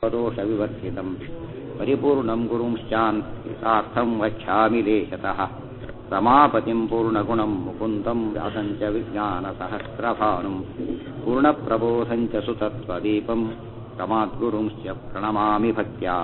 दोषविवर्जितं परिपूर्णं गुरुंश्चान् यथार्थं वक्ष्यामि लेशतः रमापतिं पूर्णगुणं मुकुन्दं व्यासं च विज्ञानसहस्रभानुं पूर्णप्रबोधं च सुतत्वदीपं रमाद्गुरुंश्च प्रणमामि भक्त्या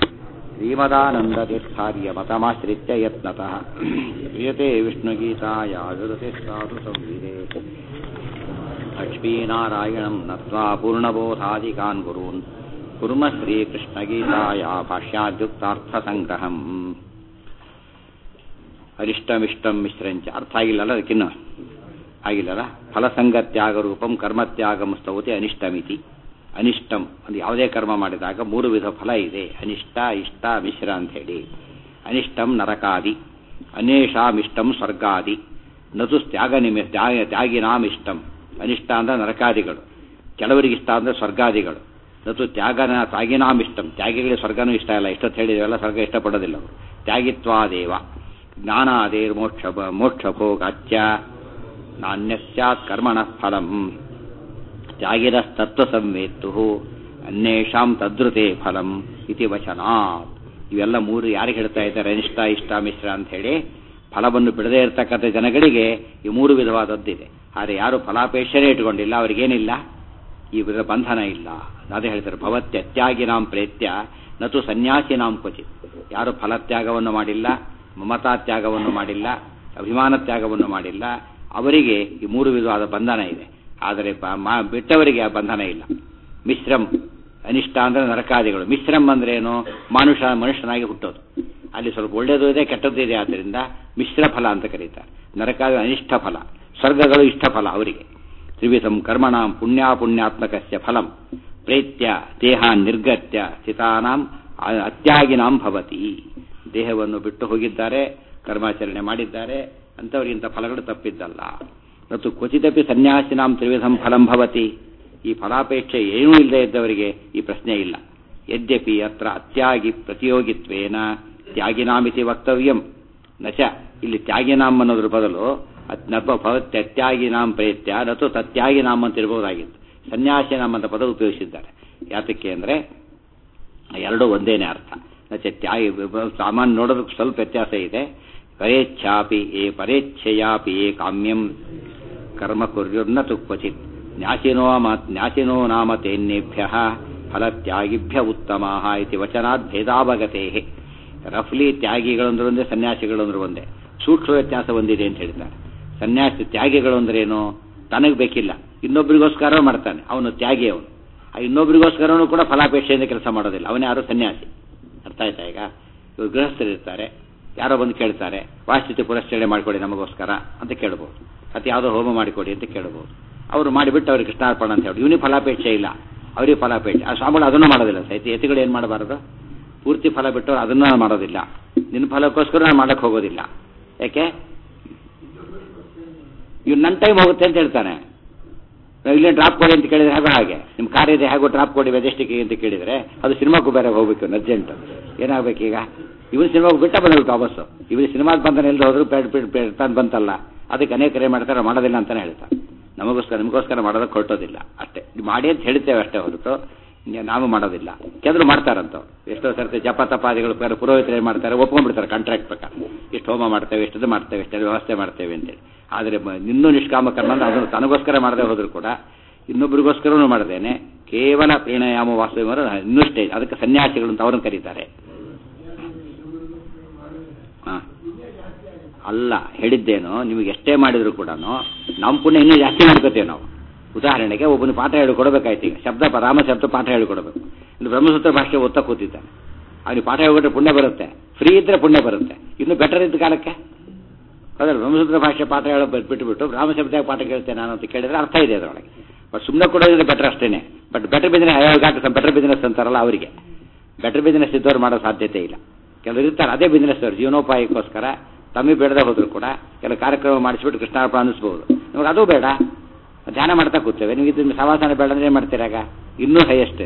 श्रीमदानन्दतीर्थार्यमतमाश्रित्य यत्नतः क्रियते विष्णुगीताया विदते साधु संविदे लक्ष्मीनारायणं नत्वा पूर्णबोधादिकान् गुरून् कुर्म श्रीकृष्णगीताया ಭಾಷ್ಯಾದ್ಯುಕ್ತಾರ್ಥಸಂಗ್ರಹಂ ಅರಿಷ್ಟಮಿಷ್ಟಂ ಮಿಶ್ರಂಚ ಅರ್ಥ ಆಗಿಲ್ಲಲ್ಲ ಅದಕ್ಕಿನ್ನು ಆಗಿಲ್ಲಲ್ಲ ಫಲಸಂಗತ್ಯಾಗ ರೂಪಂ ಕರ್ಮತ್ಯಾಗಂ ಸ್ತೌತೆ ಅನಿಷ್ಟಮಿತಿ ಅನಿಷ್ಟಂ ಒಂದು ಯಾವುದೇ ಕರ್ಮ ಮಾಡಿದಾಗ ಮೂರು ವಿಧ ಫಲ ಇದೆ ಅನಿಷ್ಟ ಇಷ್ಟ ಮಿಶ್ರ ಅಂಥೇಳಿ ಅನಿಷ್ಟಂ ನರಕಾದಿ ಅನೇಷಾಮಿಷ್ಟಂ ಸ್ವರ್ಗಾದಿ ನತು ತ್ಯಾಗ ನಿಮಿ ತ್ಯಾಗ ತ್ಯಾಗಿನಾಮಿಷ್ಟಂ ಅನಿಷ್ಟ ಅಂದ್ರೆ ನರಕಾದಿಗಳು ಕೆಲವರಿಗೆ ಇಷ್ಟ ಅಂದ್ರೆ ಸ್ವರ್ಗಾದಿಗಳು ನತು ತ್ಯಾಗನ ತ್ಯಾಗಿನಾಮಿಷ್ಟಂ ತ್ಯಾಗಿಗಳಿಗೆ ಸ್ವರ್ಗನೂ ಇಷ್ಟ ಇಲ್ಲ ಇಷ್ಟೊತ್ತು ಹೇಳಿದೆವಲ್ಲ ಸ್ವರ್ಗ ಇಷ್ಟಪಡೋದಿಲ್ಲ ಅವರು ತ್ಯಾಗಿತ್ವಾದೇವ ಜ್ಞಾನಾದೇರ್ ಮೋಕ್ಷ ಮೋಕ್ಷ ಭೋಗಾಚ್ಯ ನಾಣ್ಯಸ್ಯಾತ್ ಕರ್ಮಣಃ ಫಲಂ ತ್ಯಾಗಿರಸ್ತತ್ವ ಸಂವೇತ್ತು ಅನ್ಯೇಷಾಂ ತದ್ರುತೆ ಫಲಂ ಇತಿ ವಚನಾತ್ ಇವೆಲ್ಲ ಮೂರು ಯಾರಿಗೆ ಹೇಳ್ತಾ ಇದ್ದಾರೆ ಅನಿಷ್ಟ ಇಷ್ಟ ಮಿಶ್ರ ಅಂತ ಹೇಳಿ ಫಲವನ್ನು ಬಿಡದೇ ಇರತಕ್ಕಂಥ ಜನಗಳಿಗೆ ಈ ಮೂರು ವಿಧವಾದದ್ದಿದೆ ಆದರೆ ಯಾರು ಫಲಾಪೇಕ್ಷೆನೇ ಇಟ್ಕೊಂಡಿಲ್ಲ ಅವ್ರಿಗೇನಿಲ್ಲ ಈ ವಿಧ ಬಂಧನ ಇಲ್ಲ ಅದೇ ಹೇಳ್ತಾರೆ ಭವತ್ಯತ್ಯಾಗಿನಾಂ ಪ್ರೇತ್ಯ ನತು ಸನ್ಯಾಸಿನಾಂ ಕ್ವಚಿತ್ ಯಾರು ಫಲತ್ಯಾಗವನ್ನು ಮಾಡಿಲ್ಲ ಮಮತಾ ತ್ಯಾಗವನ್ನು ಮಾಡಿಲ್ಲ ಅಭಿಮಾನ ತ್ಯಾಗವನ್ನು ಮಾಡಿಲ್ಲ ಅವರಿಗೆ ಈ ಮೂರು ವಿಧವಾದ ಬಂಧನ ಇದೆ ಆದರೆ ಬಿಟ್ಟವರಿಗೆ ಆ ಬಂಧನ ಇಲ್ಲ ಮಿಶ್ರಂ ಅನಿಷ್ಟ ಅಂದ್ರೆ ನರಕಾದಿಗಳು ಮಿಶ್ರಂ ಅಂದ್ರೆ ಏನು ಮಾನುಷ ಮನುಷ್ಯನಾಗಿ ಹುಟ್ಟೋದು ಅಲ್ಲಿ ಸ್ವಲ್ಪ ಒಳ್ಳೆಯದು ಇದೆ ಕೆಟ್ಟದ್ದು ಇದೆ ಆದ್ದರಿಂದ ಮಿಶ್ರ ಫಲ ಅಂತ ಕರೀತಾರೆ ನರಕಾದಿ ಅನಿಷ್ಟ ಫಲ ಸ್ವರ್ಗಗಳು ಇಷ್ಟ ಫಲ ಅವರಿಗೆ ತ್ರಿವಿಧಂ ಕರ್ಮಣಾಂ ಪುಣ್ಯಾಪುಣ್ಯಾತ್ಮಕಸ್ಯ ಫಲಂ ಪ್ರೇತ್ಯ ದೇಹ ನಿರ್ಗತ್ಯ ಸ್ಥಿತಾನಾಂ ಅತ್ಯಾಗಿನಾಂ ಭವತಿ ದೇಹವನ್ನು ಬಿಟ್ಟು ಹೋಗಿದ್ದಾರೆ ಕರ್ಮಾಚರಣೆ ಮಾಡಿದ್ದಾರೆ ಅಂಥವರಿಗಿಂತ ಫಲಗಳು ತಪ್ಪಿದ್ದಲ್ಲ ಮತ್ತು ಕ್ವಚಿತಪಿ ಸನ್ಯಾಸಿನಾಂ ತ್ರಿವಿಧಂ ಫಲಂ ಭವತಿ ಈ ಫಲಾಪೇಕ್ಷೆ ಏನೂ ಇಲ್ಲದೆ ಇದ್ದವರಿಗೆ ಈ ಪ್ರಶ್ನೆ ಇಲ್ಲ ಯದ್ಯಪಿ ಅತ್ರ ಅತ್ಯಾಗಿ ಪ್ರತಿಯೋಗಿತ್ವೇನ ತ್ಯಾಗಿನಾಮಿತಿ ವಕ್ತವ್ಯಂ ನಚ ಇಲ್ಲಿ ತ್ಯಾಗಿನಾಂ ಅನ್ನೋದ್ರ ಬದಲು ನಬ್ಬ ಭವತ್ಯತ್ಯಾಗಿನಾಂ ಪ್ರೇತ್ಯ ನತು ತತ್ಯಾಗಿನಾಂ ಅಂತ ಇರಬಹುದಾಗಿತ್ತು ಸನ್ಯಾಸಿನಾಮ್ ಅಂತ ಪದ ಉಪಯೋಗಿಸಿದ್ದಾರೆ ಯಾತಕ್ಕೆ ಅಂದರೆ ಎರಡೂ ಒಂದೇನೇ ಅರ್ಥ ನಚ ತ್ಯಾಗಿ ಸಾಮಾನ್ಯ ನೋಡೋದಕ್ಕೆ ಸ್ವಲ್ಪ ವ್ಯತ್ಯಾಸ ಇದೆ ಪರೇಚ್ಛಾಪಿ ಏ ಪರೇಚ್ಛೆಯಾಪಿ ಏ ಕಾಮ್ಯಂ ಕರ್ಮ ಕುರ್ಯುರ್ನ ತುಕ್ವಚಿತ್ ನ್ಯಾಸಿನೋ ನ್ಯಾಸಿನೋ ನಾಮ ತೇನ್ನೇಭ್ಯ ಫಲತ್ಯಾಗಿಭ್ಯ ಉತ್ತಮ ಇತಿ ವಚನಾತ್ ಭೇದಾವಗತೆ ರಫ್ಲಿ ತ್ಯಾಗಿಗಳು ಅಂದ್ರೆ ಒಂದೇ ಸನ್ಯಾಸಿಗಳು ಅಂದ್ರೆ ಒಂದೇ ಸೂಕ್ಷ್ಮ ವ್ಯತ್ಯಾಸ ಒಂದಿದೆ ಅಂತ ಹೇಳ್ತಾರೆ ಸನ್ಯಾಸಿ ತ್ಯಾಗಿಗಳು ಅಂದ್ರೇನು ತನಗೆ ಬೇಕಿಲ್ಲ ಇನ್ನೊಬ್ಬರಿಗೋಸ್ಕರ ಮಾಡ್ತಾನೆ ಅವನು ತ್ಯಾಗಿ ಅವನು ಆ ಇನ್ನೊಬ್ಬರಿಗೋಸ್ಕರನೂ ಕೂಡ ಫಲಾಪೇಕ್ಷೆಯಿಂದ ಕೆಲಸ ಮಾಡೋದಿಲ್ಲ ಅವನೇ ಯಾರು ಸನ್ಯಾಸಿ ಅರ್ಥ ಆಯ್ತಾ ಈಗ ಇವರು ಗೃಹಸ್ಥರಿರ್ತಾರೆ ಯಾರೋ ಬಂದು ಕೇಳ್ತಾರೆ ವಾಸ್ತುತಿ ಪುರಸ್ಕರಣೆ ಮಾಡಿಕೊಡಿ ನಮಗೋಸ್ಕರ ಅಂತ ಕೇಳ್ಬೋದು ಅಥವಾ ಯಾವುದೋ ಹೋಮ ಮಾಡಿಕೊಡಿ ಅಂತ ಕೇಳ್ಬೋದು ಅವರು ಮಾಡಿಬಿಟ್ಟು ಅವ್ರಿಗೆ ಕೃಷ್ಣಾರ್ಪಣ ಅಂತ ಹೇಳಿ ಇವನಿಗೆ ಫಲಾಪೇಕ್ಷೆ ಇಲ್ಲ ಅವರಿಗೆ ಫಲಾಪೇಕ್ಷೆ ಆ ಸ್ವಾಮಿಗಳು ಅದನ್ನು ಮಾಡೋದಿಲ್ಲ ಸಹಿತ ಯತಿಗಳು ಏನು ಮಾಡಬಾರದು ಪೂರ್ತಿ ಫಲ ಬಿಟ್ಟು ಅದನ್ನ ಮಾಡೋದಿಲ್ಲ ನಿನ್ನ ಫಲಕ್ಕೋಸ್ಕರ ನಾನು ಮಾಡಕ್ಕೆ ಹೋಗೋದಿಲ್ಲ ಯಾಕೆ ಇವ್ ನನ್ನ ಟೈಮ್ ಹೋಗುತ್ತೆ ಅಂತ ಹೇಳ್ತಾನೆ ಇಲ್ಲೇ ಡ್ರಾಪ್ ಕೊಡಿ ಅಂತ ಕೇಳಿದ್ರೆ ಹಾಗೆ ಹಾಗೆ ನಿಮ್ಮ ಕಾರ್ ಇದೆ ಹೇಗೋ ಡ್ರಾಪ್ ಕೊಡಿ ಮೆಜೆಸ್ಟಿಕ್ ಅಂತ ಕೇಳಿದರೆ ಅದು ಸಿನಿಮಾಕ್ಕೂ ಬೇರೆ ಹೋಗ್ಬೇಕು ಅರ್ಜೆಂಟ್ ಏನಾಗಬೇಕು ಈಗ ಇವನು ಸಿನಿಮಾಗೆ ಬಿಟ್ಟ ಬಂದ್ಬಿಟ್ಟು ವಾಪಸ್ಸು ಇವರು ಸಿನಿಮಾಗೆ ಬಂತಾನೆ ಎಲ್ಲಿ ಹೋದ್ರು ತಾನು ಬಂತಲ್ಲ ಅದಕ್ಕೆ ಅನೇಕರು ಏನು ಮಾಡ್ತಾರೆ ಮಾಡೋದಿಲ್ಲ ಅಂತಲೇ ಹೇಳ್ತಾರೆ ನಮಗೋಸ್ಕರ ನಿಮಗೋಸ್ಕರ ಮಾಡೋದಕ್ಕೆ ಹೊರಟೋದಿಲ್ಲ ಅಷ್ಟೇ ಮಾಡಿ ಅಂತ ಹೇಳ್ತೇವೆ ಅಷ್ಟೇ ಹೊರತು ನಾವು ಮಾಡೋದಿಲ್ಲ ಕೆಲವರು ಮಾಡ್ತಾರಂತವ್ರು ಎಷ್ಟೋ ಸರ್ತಿ ಜಪ ತಪಾದಿಗಳು ಪುರೋಹಿತರು ಏನು ಮಾಡ್ತಾರೆ ಒಪ್ಕೊಂಡ್ಬಿಡ್ತಾರೆ ಕಾಂಟ್ರಾಕ್ಟ್ ಪ್ರಕಾರ ಇಷ್ಟು ಹೋಮ ಮಾಡ್ತೇವೆ ಇಷ್ಟದು ಮಾಡ್ತೇವೆ ಇಷ್ಟೆಲ್ಲ ವ್ಯವಸ್ಥೆ ಮಾಡ್ತೇವೆ ಅಂತೇಳಿ ಆದರೆ ಇನ್ನೂ ನಿಷ್ಕಾಮ ಕರ್ಮ ಅಂದ್ರೆ ಅದನ್ನು ತನಗೋಸ್ಕರ ಮಾಡದೆ ಹೋದ್ರು ಕೂಡ ಇನ್ನೊಬ್ಬರಿಗೋಸ್ಕರನೂ ಮಾಡದೇನೆ ಕೇವಲ ಪ್ರೇಣಯಾಮ ವಾಸ್ತವ ಇನ್ನೂ ಸ್ಟೇಜ್ ಅದಕ್ಕೆ ಸನ್ಯಾಸಿಗಳು ಅಂತ ಅವ್ರನ್ನ ಕರೀತಾರೆ ಹಾಂ ಅಲ್ಲ ಹೇಳಿದ್ದೇನು ನಿಮಗೆ ಎಷ್ಟೇ ಮಾಡಿದ್ರು ಕೂಡ ನಮ್ಮ ಪುಣ್ಯ ಇನ್ನೂ ಜಾಸ್ತಿ ಮಾಡ್ಕೋತೇವೆ ನಾವು ಉದಾಹರಣೆಗೆ ಒಬ್ಬನು ಪಾಠ ಹೇಳಿಕೊಡ್ಬೇಕಾಯ್ತು ಈಗ ಶಬ್ದ ರಾಮ ಶಬ್ದ ಪಾಠ ಹೇಳಿಕೊಡ್ಬೇಕು ಇನ್ನು ಬ್ರಹ್ಮಸೂತ್ರ ಭಾಷೆ ಓದ್ತಾ ಕೂತಿದ್ದಾನೆ ಅವನಿಗೆ ಪಾಠ ಹೇಳ್ಕೊಟ್ರೆ ಪುಣ್ಯ ಬರುತ್ತೆ ಫ್ರೀ ಇದ್ರೆ ಪುಣ್ಯ ಬರುತ್ತೆ ಇನ್ನು ಬೆಟರ್ ಇದ್ದ ಕಾಲಕ್ಕೆ ಹೌದಲ್ಲ ಬ್ರಹ್ಮಸೂತ್ರ ಭಾಷೆ ಪಾಠ ಹೇಳೋ ಬಿಟ್ಟುಬಿಟ್ಟು ರಾಮ ಶಬ್ದ ಪಾಠ ಕೇಳ್ತೇನೆ ನಾನು ಅಂತ ಕೇಳಿದ್ರೆ ಅರ್ಥ ಇದೆ ಅದರೊಳಗೆ ಬಟ್ ಸುಮ್ಮನೆ ಕೊಡೋದ್ರೆ ಬೆಟರ್ ಅಷ್ಟೇನೆ but better business better business ಅಂತಾರಲ್ಲ ಅವರಿಗೆ ಬೆಟರ್ ಬಿಸ್ನೆಸ್ ಇದ್ದವ್ರು ಮಾಡೋ ಸಾಧ್ಯತೆ ಇಲ್ಲ ಕೆಲವರು ಇರ್ತಾರೆ ಅದೇ ಬಿಸ್ನೆಸ್ ಅವರು ಜೀವನೋಪಾಯಕ್ಕೋಸ್ಕರ ತಮಗೆ ಬೇಡದೆ ಹೋದ್ರು ಕೂಡ ಕೆಲವು ಕಾರ್ಯಕ್ರಮ ಮಾಡಿಸ್ಬಿಟ್ಟು ಕೃಷ್ಣಾರ್ಪಣ ಅನ್ನಿಸ್ಬೋದು ನಮಗೆ ಅದು ಬೇಡ ಧ್ಯಾನ ಮಾಡ್ತಾ ಕೂತೇವೆ ನಿಮಗೆ ಇದನ್ನು ಸವಾಸನ ಬೇಡ ಅಂದ್ರೆ ಏನು ಮಾಡ್ತೀರಾಗ ಇನ್ನೂ ಹೈಯೆಸ್ಟ್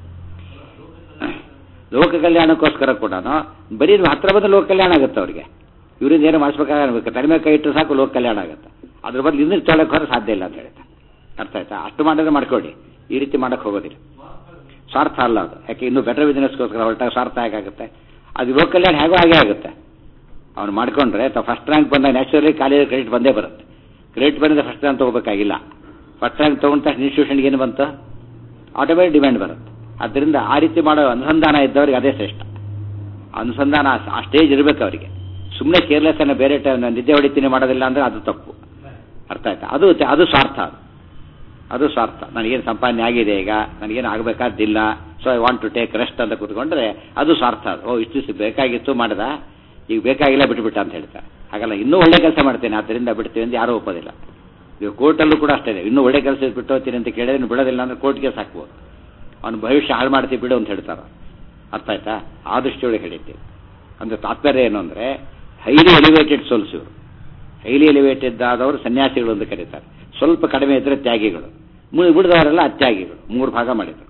ಲೋಕ ಕಲ್ಯಾಣಕ್ಕೋಸ್ಕರ ಕೂಡ ಬರೀ ಹತ್ರ ಬಂದ ಲೋಕ ಕಲ್ಯಾಣ ಆಗುತ್ತೆ ಅವ್ರಿಗೆ ಇವರಿಂದ ಏನು ಮಾಡಿಸ್ಬೇಕಾಗಬೇಕು ತಲೆ ಕೈ ಇಟ್ಟರು ಸಾಕು ಲೋಕ ಕಲ್ಯಾಣ ಆಗುತ್ತೆ ಅದ್ರ ಬದಲು ಇನ್ನೂ ತೊಳಕ್ಕೆ ಹೋದ್ರೆ ಸಾಧ್ಯ ಇಲ್ಲ ಅಂತ ಹೇಳ್ತಾ ಅರ್ಥ ಆಯ್ತಾ ಅಷ್ಟು ಮಾಡಿದ್ರೆ ಮಾಡ್ಕೊಳ್ಳಿ ಈ ರೀತಿ ಮಾಡಕ್ಕೆ ಹೋಗೋದಿಲ್ಲ ಸ್ವಾರ್ಥ ಅಲ್ಲ ಅದು ಯಾಕೆ ಇನ್ನೂ ಬೆಟರ್ ಬಿಸ್ನೆಸ್ಗೋಸ್ಕರ ಹೊರಟಾಗ ಸ್ವಾರ್ಥ ಹೇಗಾಗುತ್ತೆ ಅದು ಲೋಕ ಕಲ್ಯಾಣ ಹೇಗೋ ಹಾಗೆ ಆಗುತ್ತೆ ಅವ್ನು ಮಾಡ್ಕೊಂಡ್ರೆ ತ ಫಸ್ಟ್ ರ್ಯಾಂಕ್ ಬಂದಾಗ ನ್ಯಾಚುರಲಿ ಕಾಲೇಜ್ ಕ್ರೆಡಿಟ್ ಬಂದೇ ಬರುತ್ತೆ ಕ್ರೆಡಿಟ್ ಬಂದರೆ ಫಸ್ಟ್ ರ್ಯಾಂಕ್ ತೊಗೋಬೇಕಾಗಿಲ್ಲ ಫಸ್ಟ್ ರ್ಯಾಂಕ್ ತೊಗೊಂಡ ತಕ್ಷಣ ಇನ್ಸ್ಟಿಟ್ಯೂಷನ್ಗೆ ಏನು ಬಂತು ಆಟೋಮೆಟಿಕ್ ಡಿಮ್ಯಾಂಡ್ ಬರುತ್ತೆ ಆದ್ದರಿಂದ ಆ ರೀತಿ ಮಾಡೋ ಅನುಸಂಧಾನ ಇದ್ದವ್ರಿಗೆ ಅದೇ ಶ್ರೇಷ್ಠ ಅನುಸಂಧಾನ ಆ- ಆ ಸ್ಟೇಜ್ ಇರಬೇಕು ಅವರಿಗೆ ಸುಮ್ಮನೆ ಕೇರ್ಲೆಸ್ ಅನ್ನ ಬೇರೆ ಟೈಮ್ ನಿದ್ದೆ ಹೊಡಿತೀನಿ ಮಾಡೋದಿಲ್ಲ ಅಂದರೆ ಅದು ತಪ್ಪು ಅರ್ಥ ಆಯ್ತಾ ಅದು ಅದು ಸ್ವಾರ್ಥ ಅದು ಅದು ಸ್ವಾರ್ಥ ನನಗೇನು ಸಂಪಾದನೆ ಆಗಿದೆ ಈಗ ನನಗೇನು ಆಗಬೇಕಾದ್ದಿಲ್ಲ so I want to take rest ಅಂತ ಕೂತ್ಕೊಂಡ್ರೆ ಅದು ಸ್ವಾರ್ಥ ಅದು ಓ ಇಷ್ಟು ದಿವ್ಸ ಬೇಕಾಗಿತ್ತು ಮಾಡ್ದ ಈಗ ಬೇಕಾಗಿಲ್ಲ ಬಿಟ್ಬಿಟ್ಟ ಅಂತ ಹೇಳ್ತಾರೆ ಹಾಗಲ್ಲ ಇನ್ನೂ ಒಳ್ಳೆ ಕೆಲಸ ಮಾಡ್ತೇನೆ ಆದ್ದರಿಂದ ಬಿಡ್ತೀವಿ ಅಂತ ಯಾರೂ ಒಪ್ಪೋದಿಲ್ಲ ಈಗ ಕೋರ್ಟಲ್ಲೂ ಕೂಡ ಅಷ್ಟೇ ಇದೆ ಇನ್ನೂ ಒಳ್ಳೆ ಕೆಲಸ ಬಿಟ್ಟು ಹೋಗ್ತೀನಿ ಅಂತ ಕೇಳಿದ್ರೆ ನೀನು ಬಿಡೋದಿಲ್ಲ ಅಂದ್ರೆ ಕೋರ್ಟ್ಗೆ ಸಾಕ್ಬೋದು ಅವನು ಭವಿಷ್ಯ ಹಾಳು ಮಾಡ್ತೀವಿ ಬಿಡು ಅಂತ ಹೇಳ್ತಾರೆ ಅರ್ಥ ಆಯ್ತಾ ಆ ದೃಷ್ಟಿಯೊಳಗೆ ಹೇಳಿದ್ದೀವಿ ಅಂದ್ರೆ ತಾತ್ಪರ್ಯ ಏನು ಅಂದರೆ ಹೈಲಿ ಎಲಿವೇಟೆಡ್ ಸೋಲ್ಸ್ ಇವರು ಹೈಲಿ ಎಲಿವೇಟೆಡ್ ಆದವರು ಸನ್ಯಾಸಿಗಳು ಅಂತ ಕರೀತಾರೆ ಸ್ವಲ್ಪ ಕಡಿಮೆ ಇದ್ದರೆ ತ್ಯಾಗಿಗಳು ಮು- ಉಳಿದವರೆಲ್ಲ ಅತ್ಯಾಗಿಗಳು ಮೂರು ಭಾಗ ಮಾಡಿದರು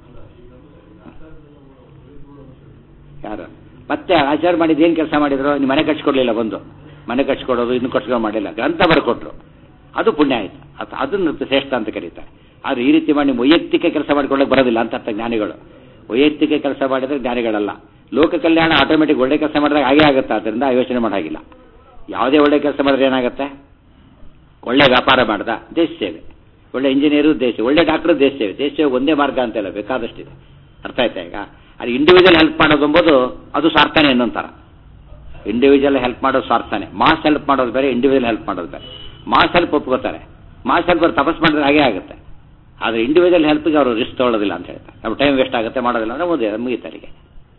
ಯಾರು ಮತ್ತೆ ಆಚಾರ ಮಾಡಿದ್ದು ಏನು ಕೆಲಸ ಮಾಡಿದ್ರು ನೀವು ಮನೆ ಕಟ್ಸ್ಕೊಡ್ಲಿಲ್ಲ ಬಂದು ಮನೆ ಕಟ್ಸ್ಕೊಡೋದು ಇನ್ನು ಕಟ್ಸ್ಕೊಂಡು ಮಾಡಿಲ್ಲ ಗ್ರಂಥ ಬರ್ಕೊಟ್ರು ಅದು ಪುಣ್ಯ ಆಯ್ತು ಅದು ಅದನ್ನು ಶ್ರೇಷ್ಠ ಅಂತ ಕರೀತಾರೆ ಆದ್ರೆ ಈ ರೀತಿ ಮಾಡಿ ನೀವು ವೈಯಕ್ತಿಕ ಕೆಲಸ ಮಾಡ್ಕೊಳ್ಳೋಕೆ ಬರೋದಿಲ್ಲ ಅಂತ ಅರ್ಥ ಜ್ಞಾನಿಗಳು ವೈಯಕ್ತಿಕ ಕೆಲಸ ಮಾಡಿದ್ರೆ ಜ್ಞಾನಿಗಳಲ್ಲ ಲೋಕ ಕಲ್ಯಾಣ ಆಟೋಮೆಟಿಕ್ ಒಳ್ಳೆ ಕೆಲಸ ಮಾಡಿದಾಗ ಹಾಗೆ ಆಗುತ್ತೆ ಆದ್ದರಿಂದ ಯೋಚನೆ ಮಾಡಾಗಿಲ್ಲ ಯಾವುದೇ ಒಳ್ಳೆ ಕೆಲಸ ಮಾಡಿದ್ರೆ ಏನಾಗುತ್ತೆ ಒಳ್ಳೆ ವ್ಯಾಪಾರ ಮಾಡ್ದ ದೇಶ ಸೇವೆ ಒಳ್ಳೆ ಇಂಜಿನಿಯರು ದೇಶ ಒಳ್ಳೆ ಡಾಕ್ಟರ್ ದೇಶ ಸೇವೆ ದೇಶ ಸೇವೆ ಒಂದೇ ಮಾರ್ಗ ಅಂತಲ್ಲ ಬೇಕಾದಷ್ಟಿದೆ ಅರ್ಥ ಆಯ್ತಾ ಈಗ ಅದು ಇಂಡಿವಿಜುವಲ್ ಹೆಲ್ಪ್ ಮಾಡೋದು ಎಂಬುದು ಅದು ಸ್ವಾರ್ಥನೆ ಇನ್ನೊಂಥರ ಇಂಡಿವಿಜುವಲ್ ಹೆಲ್ಪ್ ಮಾಡೋದು ಸ್ವಾರ್ಥನೆ ಮಾಸ್ ಹೆಲ್ಪ್ ಮಾಡೋದು ಬೇರೆ ಇಂಡಿವಿಜುವಲ್ ಹೆಲ್ಪ್ ಮಾಡೋದು ಬೇರೆ ಮಾಸ್ ಹೆಲ್ಪ್ ಒಪ್ಕೋತಾರೆ ಮಾಸ್ ಹೆಲ್ಪ್ ಅವ್ರು ತಪಸ್ ಮಾಡಿದ್ರೆ ಹಾಗೆ ಆಗುತ್ತೆ ಆದರೆ ಇಂಡಿವಿಜುವಲ್ ಹೆಲ್ಪ್ಗೆ ಅವರು ರಿಸ್ಕ್ ತೊಗೊಳ್ಳೋದಿಲ್ಲ ಅಂತ ಹೇಳ್ತಾರೆ ನಮ್ಮ ಟೈಮ್ ವೇಸ್ಟ್ ಆಗುತ್ತೆ ಮಾಡೋದಿಲ್ಲ ಅಂದ್ರೆ ಮುಗಿದ ಮುಗಿತರಿಗೆ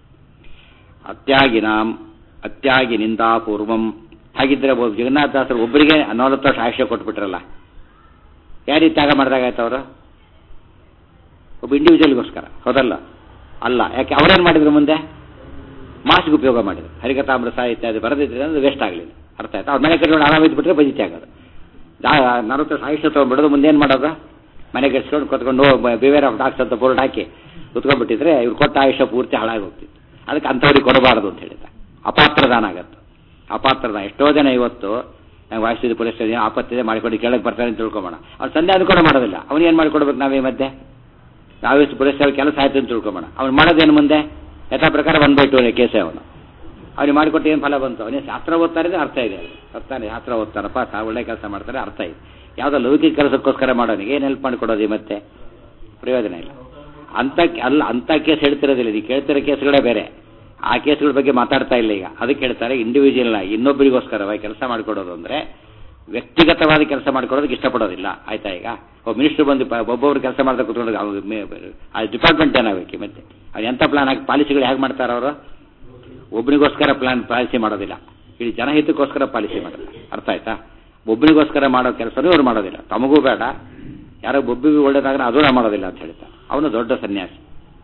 ಅತ್ಯಾಗಿನಾಂ ಅತ್ಯಾಗಿ ನಿಂದಾಪೂರ್ವಂ ಹಾಗಿದ್ರೆ ಒಬ್ಬ ಜಗನ್ನಾಥದಾಸರು ಒಬ್ಬರಿಗೆ ನಲವತ್ತು ವರ್ಷ ಆಯುಷ್ಯ ಕೊಟ್ಬಿಟ್ರಲ್ಲ ಯಾರೀ ತ್ಯಾಗ ಮಾಡಿದಾಗಾಯ್ತು ಅವರು ಒಬ್ಬ ಇಂಡಿವಿಜುವಲ್ಗೋಸ್ಕರ ಹೌದಲ್ಲ ಅಲ್ಲ ಯಾಕೆ ಅವರೇನು ಮಾಡಿದ್ರು ಮುಂದೆ ಮಾಸ್ಗೆ ಉಪಯೋಗ ಮಾಡಿದ್ರು ಹರಿಕಥಾಮೃತ ಇತ್ಯಾದಿ ಬರೆದಿದ್ರೆ ಅದು ವೇಸ್ಟ್ ಆಗಲಿಲ್ಲ ಅರ್ಥ ಆಯ್ತಾ ಅವ್ರ ಮನೆ ಕಟ್ಕೊಂಡು ಆರಾಮ ಇದ್ಬಿಟ್ರೆ ಬಜಿತಿ ಆಗೋದು ನಲವತ್ತು ವರ್ಷ ಆಯುಷ್ಯ ತೊಗೊಂಡ್ಬಿಡೋದು ಮುಂದೆ ಏನು ಮಾಡೋದು ಮನೆ ಕೆಡ್ಸ್ಕೊಂಡು ಕೊತ್ಕೊಂಡು ಬಿವೇರ್ ಆಫ್ ಡಾಕ್ಸ್ ಅಂತ ಬೋರ್ಡ್ ಹಾಕಿ ಕುತ್ಕೊಂಡ್ಬಿಟ್ಟಿದ್ರೆ ಇವ್ರು ಕೊಟ್ಟ ಆಯುಷ್ಯ ಪೂರ್ತಿ ಹಾಳಾಗಿ ಹೋಗ್ತಿತ್ತು ಅದಕ್ಕೆ ಅಂಥವ್ರಿಗೆ ಕೊಡಬಾರದು ಅಂತ ಹೇಳಿದ ಅಪಾತ್ರದಾನ ಆಗತ್ತೆ ಅಪಾತ್ರದಾನ ಎಷ್ಟೋ ಜನ ಇವತ್ತು ನಂಗೆ ವಾಯಿಸಿದ ಪೊಲೀಸ್ ಸ್ಟೇಷನ್ ಆಪತ್ತಿದೆ ಮಾಡಿಕೊಂಡು ಕೇಳಕ್ಕೆ ಬರ್ತಾರೆ ಅಂತ ತಿಳ್ಕೊಂಬೋಣ ಅವ್ನು ಸಂಧ್ಯಾ ಅದು ಕೂಡ ಮಾಡೋದಿಲ್ಲ ಅವ್ನು ಏನು ಮಾಡಿಕೊಡ್ಬೇಕು ನಾವೇ ಮಧ್ಯೆ ನಾವೆಷ್ಟು ಪೊಲೀಸ್ ಸ್ಟೇಷನ್ ಕೆಲಸ ಆಯ್ತು ಅಂತ ತಿಳ್ಕೊಂಬೋಣ ಅವ್ನು ಮಾಡೋದೇನು ಮುಂದೆ ಯಥಾ ಪ್ರಕಾರ ಒನ್ ಬೈ ಟೂ ಕೇಸೇ ಅವನು ಅವ್ನಿಗೆ ಮಾಡಿಕೊಟ್ಟು ಏನು ಫಲ ಬಂತು ಅವನಿಗೆ ಶಾಸ್ತ್ರ ಓದ್ತಾರೆ ಅಂದ್ರೆ ಅರ್ಥ ಇದೆ ಅರ್ಥನೇ ಶಾಸ್ತ್ರ ಓದ್ತಾರಪ್ಪ ಸಾ- ಒಳ್ಳೆ ಕೆಲಸ ಮಾಡ್ತಾರೆ ಅರ್ಥ ಇದೆ ಯಾವುದೋ ಲೌಕಿಕ ಕೆಲಸಕ್ಕೋಸ್ಕರ ಮಾಡೋನಿಗೆ ಏನು ಹೆಲ್ಪ್ ಮಾಡಿಕೊಡೋದು ಈ ಮತ್ತೆ ಪ್ರಯೋಜನ ಇಲ್ಲ ಅಂಥ ಅಲ್ಲ ಅಂಥ ಕೇಸ್ ಹೇಳ್ತಿರೋದಿಲ್ಲ ನೀವು ಕೇಳ್ತಿರೋ ಕೇಸ್ಗಳೇ ಬೇರೆ ಆ ಕೇಸ್ಗಳ ಬಗ್ಗೆ ಮಾತಾಡ್ತಾ ಇಲ್ಲ ಈಗ ಅದಕ್ಕೆ ಹೇಳ್ತಾರೆ ಇಂಡಿವಿಜುವಲ್ ಆಗಿ ಇನ್ನೊಬ್ಬರಿಗೋಸ್ಕರವಾಗಿ ಕೆಲಸ ಮಾಡಿಕೊಡೋದು ಅಂದರೆ ವ್ಯಕ್ತಿಗತವಾದ ಕೆಲಸ ಮಾಡ್ಕೊಡೋದಕ್ಕೆ ಇಷ್ಟಪಡೋದಿಲ್ಲ ಆಯ್ತಾ ಈಗ ಒಬ್ಬ ಮಿನಿಸ್ಟ್ರು ಬಂದು ಪ- ಒಬ್ಬೊಬ್ರು ಕೆಲಸ ಮಾಡ್ತಾ ಕೂತ್ಕೊಂಡು ಅವ್ರು ಮೇ- ಆ ಡಿಪಾರ್ಟ್ಮೆಂಟ್ ಏನಾಗಬೇಕು ಮತ್ತೆ ಅವ್ರು ಎಂಥ ಪ್ಲಾನ್ ಹಾಕಿ ಪಾಲಿಸಿಗಳು ಹೇಗೆ ಮಾಡ್ತಾರೆ ಅವರು ಒಬ್ಬನಿಗೋಸ್ಕರ ಪ್ಲಾನ್ ಪಾಲಿಸಿ ಮಾಡೋದಿಲ್ಲ ಇಡೀ ಜನಹಿತಕ್ಕೋಸ್ಕರ ಪಾಲಿಸಿ ಮಾಡೋಲ್ಲ ಅರ್ಥ ಆಯ್ತಾ ಒಬ್ಬನಿಗೋಸ್ಕರ ಮಾಡೋ ಕೆಲಸನೂ ಇವ್ರು ಮಾಡೋದಿಲ್ಲ ತಮಗೂ ಬೇಡ ಯಾರೋ ಒಬ್ಬಿಗೆ ಒಳ್ಳೇದಾದ್ರೆ ಅದೂ ನಾವು ಮಾಡೋದಿಲ್ಲ ಅಂತ ಹೇಳ್ತಾರೆ ಅವನು ದೊಡ್ಡ ಸನ್ಯಾಸಿ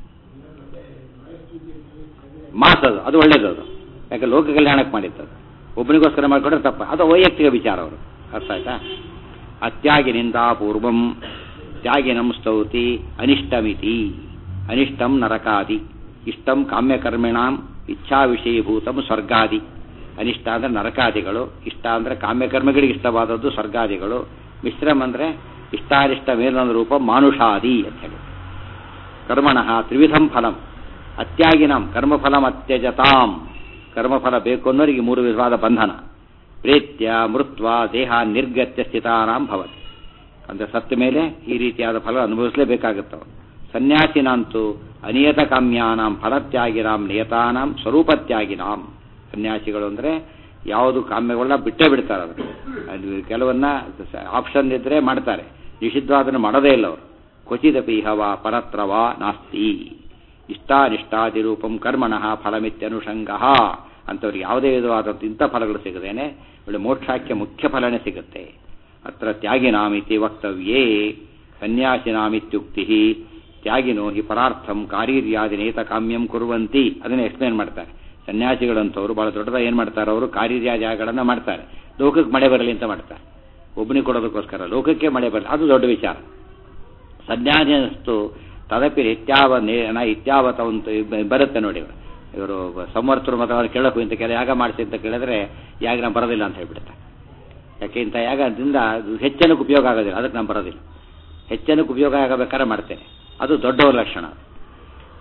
ಮಾಸ್ ಅದು ಅದು ಒಳ್ಳೇದು ಅದು ಯಾಕೆ ಲೋಕ ಕಲ್ಯಾಣಕ್ಕೆ ಮಾಡಿದ್ದು ಅದು. ಒಬ್ಬನಿಗೋಸ್ಕರ ಮಾಡಿಕೊಂಡ್ರೆ ತಪ್ಪ ಅದು ವೈಯಕ್ತಿಕ ವಿಚಾರ ಅವರು ಅರ್ಥ ಆಯ್ತಾ ಅತ್ಯಾಗಿನಿಂದ ಪೂರ್ವಂ ತ್ಯಾಗಿನಂ ಸ್ತೌತಿ ಅನಿಷ್ಟಮಿತಿ ಅನಿಷ್ಟಂ ನರಕಾದಿ ಇಷ್ಟಂ ಕಾಮ್ಯಕರ್ಮಿಣಾಂ ಇಚ್ಛಾ ವಿಷಯೀಭೂತಂ ಸ್ವರ್ಗಾದಿ ಅನಿಷ್ಟ ಅಂದ್ರೆ ನರಕಾದಿಗಳು ಇಷ್ಟ ಅಂದ್ರೆ ಕಾಮ್ಯಕರ್ಮಗಳಿಗೆ ಇಷ್ಟವಾದದ್ದು ಸ್ವರ್ಗಾದಿಗಳು ಮಿಶ್ರಂ ಅಂದ್ರೆ ಇಷ್ಟಾನಿಷ್ಟ ಮೇಲೊಂದು ರೂಪ ಮಾನುಷಾದಿ ಅಂತ ಹೇಳಿ ಕರ್ಮಣಃ ತ್ರಿವಿಧಂ ಫಲಂ ಅತ್ಯಾಗಿನಂ ಕರ್ಮಫಲಂ ಅತ್ಯಜತಾಂ ಕರ್ಮಫಲ ಬೇಕು ಅನ್ನೋರಿಗೆ ಮೂರು ವಿಧವಾದ ಬಂಧನ ಪ್ರೇತ್ಯ ಮೃತ್ವ ದೇಹ ನಿರ್ಗತ್ಯ ಸ್ಥಿತಾನಾಂ ಭವತಿ ಅಂದ್ರೆ ಸತ್ತ ಮೇಲೆ ಈ ರೀತಿಯಾದ ಫಲ ಅನುಭವಿಸಲೇಬೇಕಾಗುತ್ತವ ಸನ್ಯಾಸಿನಾಂತು ಅನಿಯತ ಕಾಮ್ಯಾನಾಂ ಫಲತ್ಯಾಗಿನಾಂ ನಿಯತಾನಾಂ ಸ್ವರೂಪತ್ಯಾಗಿನಾಂ ಸನ್ಯಾಸಿಗಳು ಅಂದ್ರೆ ಯಾವುದು ಕಾಮ್ಯಗಳನ್ನ ಬಿಟ್ಟೇ ಬಿಡ್ತಾರೆ ಅವರು ಅದು ಕೆಲವನ್ನ ಆಪ್ಷನ್ ಇದ್ರೆ ಮಾಡ್ತಾರೆ ನಿಷಿದ್ಧವಾದನ್ನು ಮಾಡೋದೇ ಇಲ್ಲ ಅವರು ಕ್ವಚಿದಪಿ ಹವ ಪರತ್ರವ ನಾಸ್ತಿ ಇಷ್ಟಾನಿಷ್ಟಾದಿ ರೂಪಂ ಕರ್ಮಣಃ ಫಲಮಿತ್ಯನುಷಂಗ ಅಂಥವ್ರಿಗೆ ಯಾವುದೇ ವಿಧವಾದಂಥ ಇಂಥ ಫಲಗಳು ಸಿಗದೇನೆ ಒಳ್ಳೆ ಮೋಕ್ಷಾಖ್ಯ ಮುಖ್ಯ ಫಲನೇ ಸಿಗುತ್ತೆ ಅತ್ರ ತ್ಯಾಗಿನಾಮಿತಿ ವಕ್ತವ್ಯೇ ಸನ್ಯಾಸಿನಾಮಿತ್ಯುಕ್ತಿ ತ್ಯಾಗಿನೋ ಹಿ ಪರಾರ್ಥಂ ಕಾರೀರ್ಯಾದಿನೇತ ಕಾಮ್ಯಂ ಕುರುವಂತಿ ಅದನ್ನು ಎಕ್ಸ್ಪ್ಲೇನ್ ಮಾಡ್ತಾರೆ ಸನ್ಯಾಸಿಗಳಂತವರು ಬಹಳ ದೊಡ್ಡದಾಗಿ ಏನು ಮಾಡ್ತಾರೆ ಅವರು ಕಾರ್ಯರ್ಯಾದಿಗಳನ್ನು ಮಾಡ್ತಾರೆ ಲೋಕಕ್ಕೆ ಮಳೆ ಬರಲಿ ಅಂತ ಮಾಡ್ತಾರೆ ಒಬ್ಬನಿಗೆ ಕೊಡೋದಕ್ಕೋಸ್ಕರ ಲೋಕಕ್ಕೆ ಮಳೆ ಬರಲಿ ಅದು ದೊಡ್ಡ ವಿಚಾರ ಸನ್ಯಾಸಿನಸ್ತು ತದಪಿ ಇತ್ಯಾವ ನೇನ ಇತ್ಯಾವತ ಅಂತ ಬರುತ್ತೆ ನೋಡಿ ಇವರು ಇವರು ಸಂವರ್ತರು ಮತ್ತು ಅವ್ರು ಕೇಳೋಕು ಇಂಥ ಕೆಲ ಯಾಗ ಮಾಡಿಸಿ ಅಂತ ಕೇಳಿದ್ರೆ ಯಾಗ ನಾನು ಬರೋದಿಲ್ಲ ಅಂತ ಹೇಳ್ಬಿಡುತ್ತೆ ಯಾಕೆ ಇಂಥ ಯಾಗದಿಂದ ಹೆಚ್ಚನಕ್ಕೆ ಉಪಯೋಗ ಆಗೋದಿಲ್ಲ ಅದಕ್ಕೆ ನಾನು ಬರೋದಿಲ್ಲ ಹೆಚ್ಚನಕ್ಕೆ ಉಪಯೋಗ ಆಗಬೇಕಾದ್ರೆ ಮಾಡ್ತೇನೆ ಅದು ದೊಡ್ಡವರ ಲಕ್ಷಣ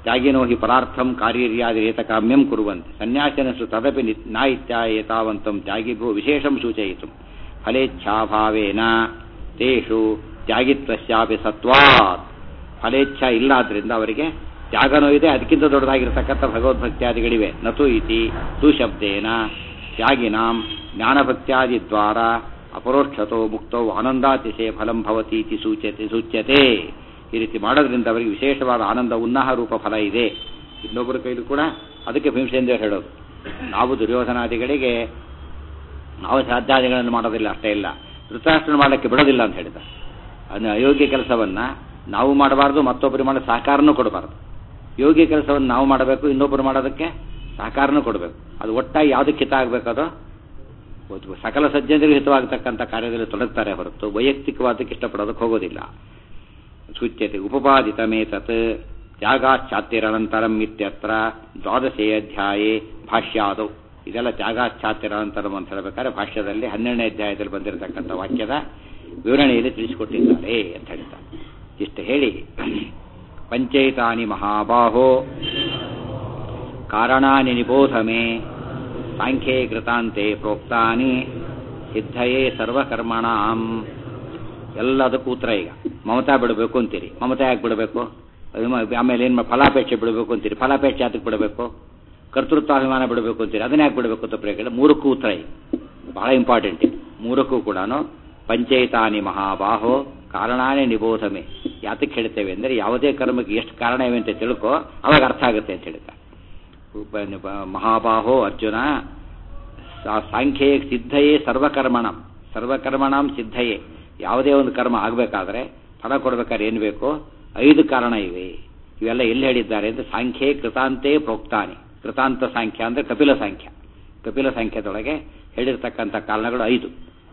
ತ್ಯಾಗಿನೋ ಹಿ ಪರಾರ್ಥಂ ಕಾರ್ಯರ್ಯಾದಿರೇತಕಾಮ್ಯಂ ಕುರುವಂತೆ ಸನ್ಯಾಸಿನಸ್ಸು ತದಪಿ ನಿ ನ ಇತ್ಯಾಯೇತಾವಂತಂ ತ್ಯಾಗಿಭ್ಯೋ ವಿಶೇಷಂ ಸೂಚಯಿತು ಫಲೇಚ್ಛಾಭಾವೇನ ತೇಷು ತ್ಯಾಗಿತ್ವಸ್ಯಾಪಿ ಸತ್ವಾತ್ ಫಲೇಚ್ಛ ಇಲ್ಲ ಆದ್ರಿಂದ ಅವರಿಗೆ ತ್ಯಾಗನೂ ಇದೆ ಅದಕ್ಕಿಂತ ದೊಡ್ಡದಾಗಿರ್ತಕ್ಕಂಥ ಭಗವದ್ಭಕ್ತ್ಯಾದಿಗಳಿವೆ ನತು ಇತಿ ಸುಶಬ್ದೇನ ತ್ಯಾಗಿನಾಂ ಜ್ಞಾನಭಕ್ತ್ಯಾದಿ ದ್ವಾರ ಅಪರೋಕ್ಷತೋ ಮುಕ್ತೋ ಆನಂದಾತಿಶಯ ಫಲಂ ಭವತಿ ಇತಿ ಸೂಚ್ಯತೆ ಸೂಚ್ಯತೆ ಈ ರೀತಿ ಮಾಡೋದ್ರಿಂದ ಅವರಿಗೆ ವಿಶೇಷವಾದ ಆನಂದ ಉನ್ನಾಹ ರೂಪ ಫಲ ಇದೆ ಇನ್ನೊಬ್ಬರ ಕೈಲೂ ಕೂಡ ಅದಕ್ಕೆ ಭೀಮಸೇಂದ್ರ ಹೇಳೋದು ನಾವು ದುರ್ಯೋಧನಾದಿಗಳಿಗೆ ನಾವು ಸಾಧ್ಯಾದಿಗಳನ್ನು ಮಾಡೋದಿಲ್ಲ ಅಷ್ಟೇ ಇಲ್ಲ ಧೃತರಾಷ್ಟ್ರನ ಮಾಡಲಿಕ್ಕೆ ಬಿಡೋದಿಲ್ಲ ಅಂತ ಹೇಳಿದ ಅದನ್ನ ಅಯೋಗ್ಯ ಕೆಲಸವನ್ನ ನಾವು ಮಾಡಬಾರ್ದು ಮತ್ತೊಬ್ಬರು ಮಾಡೋ ಸಹಕಾರನೂ ಕೊಡಬಾರ್ದು ಯೋಗ್ಯ ಕೆಲಸವನ್ನು ನಾವು ಮಾಡಬೇಕು ಇನ್ನೊಬ್ಬರು ಮಾಡೋದಕ್ಕೆ ಸಹಕಾರನೂ ಕೊಡಬೇಕು ಅದು ಒಟ್ಟಾಗಿ ಯಾವುದಕ್ಕೆ ಹಿತ ಆಗಬೇಕದು ಸಕಲ ಸಜ್ಜನರಿಗೆ ಹಿತವಾಗತಕ್ಕಂಥ ಕಾರ್ಯದಲ್ಲಿ ತೊಡಗ್ತಾರೆ ಹೊರತು ವೈಯಕ್ತಿಕವಾದಕ್ಕೆ ಇಷ್ಟಪಡೋದಕ್ಕೆ ಹೋಗೋದಿಲ್ಲ ಸೂಚ್ಯತೆ ಉಪಪಾದಿತಮೇ ತತ್ ತ್ಯಾಗಾಚ್ಛಾತ್ಯರನಂತರಂ ಇತ್ಯತ್ರ ದ್ವಾದಶೇ ಅಧ್ಯಾಯೇ ಭಾಷ್ಯಾದವು ಇದೆಲ್ಲ ತ್ಯಾಗಾಚ್ಛಾತ್ಯರನಂತರಂ ಅಂತ ಹೇಳ್ಬೇಕಾದ್ರೆ ಭಾಷ್ಯದಲ್ಲಿ ಹನ್ನೆರಡನೇ ಅಧ್ಯಾಯದಲ್ಲಿ ಬಂದಿರತಕ್ಕಂಥ ವಾಕ್ಯದ ವಿವರಣೆಯಲ್ಲಿ ತಿಳಿಸಿಕೊಟ್ಟಿದ್ದಾರೆ ಅಂತ ಹೇಳ್ತಾರೆ ಇಷ್ಟು ಹೇಳಿ ಪಂಚೈತಾನಿ ಮಹಾಬಾಹೋ ಕಾರಣಾನಿ ನಿಬೋಧ ಮೇ ಸಾಂಖ್ಯೇ ಕೃತಾಂತೆ ಪ್ರೋಕ್ತಾನಿ ಸಿದ್ಧಯೇ ಸರ್ವಕರ್ಮಣಾಂ ಎಲ್ಲದಕ್ಕೂ ಉತ್ತರ ಈಗ ಮಮತಾ ಬಿಡಬೇಕು ಅಂತೀರಿ ಮಮತಾ ಯಾಕೆ ಬಿಡಬೇಕು ಆಮೇಲೆ ಏನು ಫಲಾಪೇಕ್ಷೆ ಬಿಡಬೇಕು ಅಂತೀರಿ ಫಲಾಪೇಕ್ಷೆ ಯಾತಕ್ಕೆ ಬಿಡಬೇಕು ಕರ್ತೃತ್ವಾಭಿಮಾನ ಬಿಡಬೇಕು ಅಂತೀರಿ ಅದನ್ನ ಯಾಕೆ ಬಿಡಬೇಕು ಅಂತ ಪ್ರೇಕ್ಷೆ ಮೂರಕ್ಕೂ ಉತ್ತರ ಈಗ ಬಹಳ ಇಂಪಾರ್ಟೆಂಟ್ ಮೂರಕ್ಕೂ ಕೂಡ ಪಂಚೈತಾನಿ ಮಹಾಬಾಹೋ ಕಾರಣಾನೇ ನಿಬೋಧಮೆ ಯಾತಕ್ಕೆ ಹೇಳ್ತೇವೆ ಅಂದರೆ ಯಾವುದೇ ಕರ್ಮಕ್ಕೆ ಎಷ್ಟು ಕಾರಣ ಇವೆ ಅಂತ ತಿಳ್ಕೊ ಅವಾಗ ಅರ್ಥ ಆಗುತ್ತೆ ಅಂತ ಹೇಳ್ತಾರೆ ಮಹಾಬಾಹೋ ಅರ್ಜುನ ಸಾಂಖ್ಯೇ ಸಿದ್ಧಯೇ ಸರ್ವಕರ್ಮಣಂ ಸರ್ವಕರ್ಮಣಂ ಸಿದ್ಧಯೇ ಯಾವುದೇ ಒಂದು ಕರ್ಮ ಆಗಬೇಕಾದ್ರೆ ಫಲ ಕೊಡ್ಬೇಕಾದ್ರೆ ಏನು ಬೇಕು ಐದು ಕಾರಣ ಇವೆ ಇವೆಲ್ಲ ಎಲ್ಲಿ ಹೇಳಿದ್ದಾರೆ ಅಂದರೆ ಸಾಂಖ್ಯೇ ಕೃತಾಂತೇ ಪ್ರೋಕ್ತಾನಿ ಕೃತಾಂತ ಸಾಂಖ್ಯ ಅಂದರೆ ಕಪಿಲ ಸಾಂಖ್ಯ ಕಪಿಲ ಸಾಂಖ್ಯದೊಳಗೆ ಹೇಳಿರ್ತಕ್ಕಂಥ ಕಾರಣಗಳು ಐದು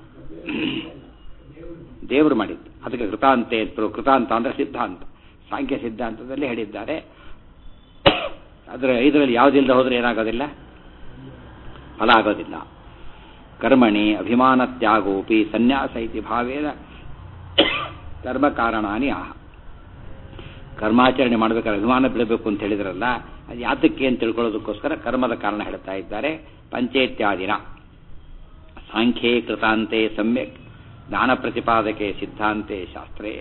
ದೇವರು ಮಾಡಿದ್ದು ಅದಕ್ಕೆ ಕೃತಾಂತೆ ಕೃತಾಂತ ಅಂದರೆ ಸಿದ್ಧಾಂತ ಸಾಂಖ್ಯ ಸಿದ್ಧಾಂತದಲ್ಲಿ ಹೇಳಿದ್ದಾರೆ ಅದರ ಐದರಲ್ಲಿ ಯಾವುದಿಲ್ಲದ ಹೋದ್ರೆ ಏನಾಗೋದಿಲ್ಲ ಫಲ ಆಗೋದಿಲ್ಲ ಕರ್ಮಣಿ ಅಭಿಮಾನ ತ್ಯಾಗೋಪಿ ಸನ್ಯಾಸ ಇತಿ ಭಾವೇನ ಕರ್ಮ ಕಾರಣಾನಿ ಆಹ ಕರ್ಮಾಚರಣೆ ಮಾಡಬೇಕಾದ್ರೆ ಅಭಿಮಾನ ಬಿಡಬೇಕು ಅಂತ ಹೇಳಿದ್ರಲ್ಲ ಅದು ಯಾತಕ್ಕೆ ಅಂತ ತಿಳ್ಕೊಳ್ಳೋದಕ್ಕೋಸ್ಕರ ಕರ್ಮದ ಕಾರಣ ಹೇಳ್ತಾ ಇದ್ದಾರೆ ಪಂಚೇತ್ಯಾದಿನ ಸಾಂಖ್ಯೇ ಕೃತಾಂತೆ ಸಮ್ಯಕ್ ಜ್ಞಾನ ಪ್ರತಿಪಾದಕೆ ಸಿದ್ಧಾಂತೆ ಶಾಸ್ತ್ರೇ